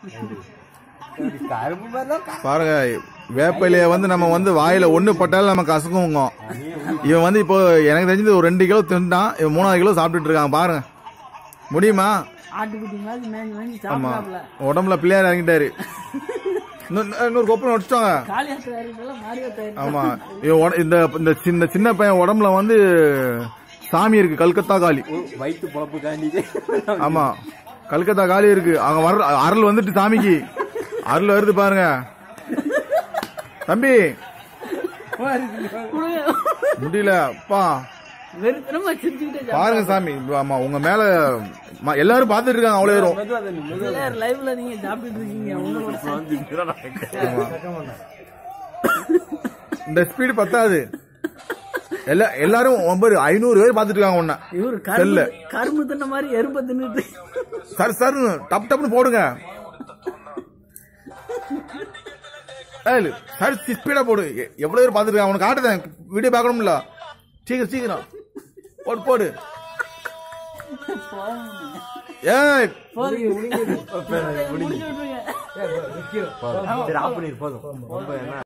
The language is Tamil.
கரும்பு மாதிரி தான் கா- பாருங்க வேப்பிலைய வந்து நம்ம வந்து வாயில ஒண்ணு பட்டாலும் நம்ம கசக்குங்க இவன் வந்து இப்போ எனக்கு தெரிஞ்சது ஒரு ரெண்டு கிலோ தின்ட்டான் இவன் மூணாவது கிலோ சாப்பிட்டுட்டு இருக்கான் பாருங்க முடியுமா ஆட்டுக்குட்டி மாதிரி மேஞ்சி மேஞ்சி ஆமா சாப்பிடாப்ல உடம்புல பிள்ளையார் இறங்கிட்டாரு இன்னும் இன்னொரு கொப்பனை வச்சுட்டாங்க காளியாத்து வேறு மாரியா தயாரிப்பு ஆமா இவன் உட- இந்த இந்த சின்ன சின்ன பையன் உடம்புல வந்து சாமி இருக்கு கல்கத்தா காளி வயிற்று பொழப்பு காண்டிட்டு ஆமா கல்கத்தா காளி இருக்கு அங்க வர அருள் வந்துட்டு சாமிக்கு அருள் வருது பாருங்க தம்பி முடியல அப்பா வெறுத்தனமா சிரிச்சுக்கிட்டே பாருங்க சாமி ஆமா உங்க மேல ம- எல்லாரும் பாத்துட்டு இருக்காங்க அவ்வளவு பேரும் மெதுவா தண்ணி, மெதுவா சாப்பிட்டு லைவ்ல நீங்க சாப்பிட்டுட்டு இருக்கீங்க உங்களோட இந்த ஸ்பீடு பத்தாது எல்லா எல்லாரும் ஒன்பது ஐநூறு பேர் பாத்துட்டு இருக்காங்க உன்ன இவரு செல்ல. கரும்பு கரும்பு தின்ன மாதிரி எறும்ப தின்னுட்டு சர் சர் டப் டப்னு போடுங்க ஏய், சர் ஸ்பீடா போடு எ- எவ்வளவு பேர் பாத்துட்டு இருக்காங்க உனக்கு காட்டுதேன் வீடியோ பார்க்கணும்ல சீக்கிரம் சீக்கிரம் போடு போடு ஏய் போதும் முடிஞ்சு விட்டுருங்க சரி ஆஃப் பண்ணிரு போதும் ரொம்ப என்ன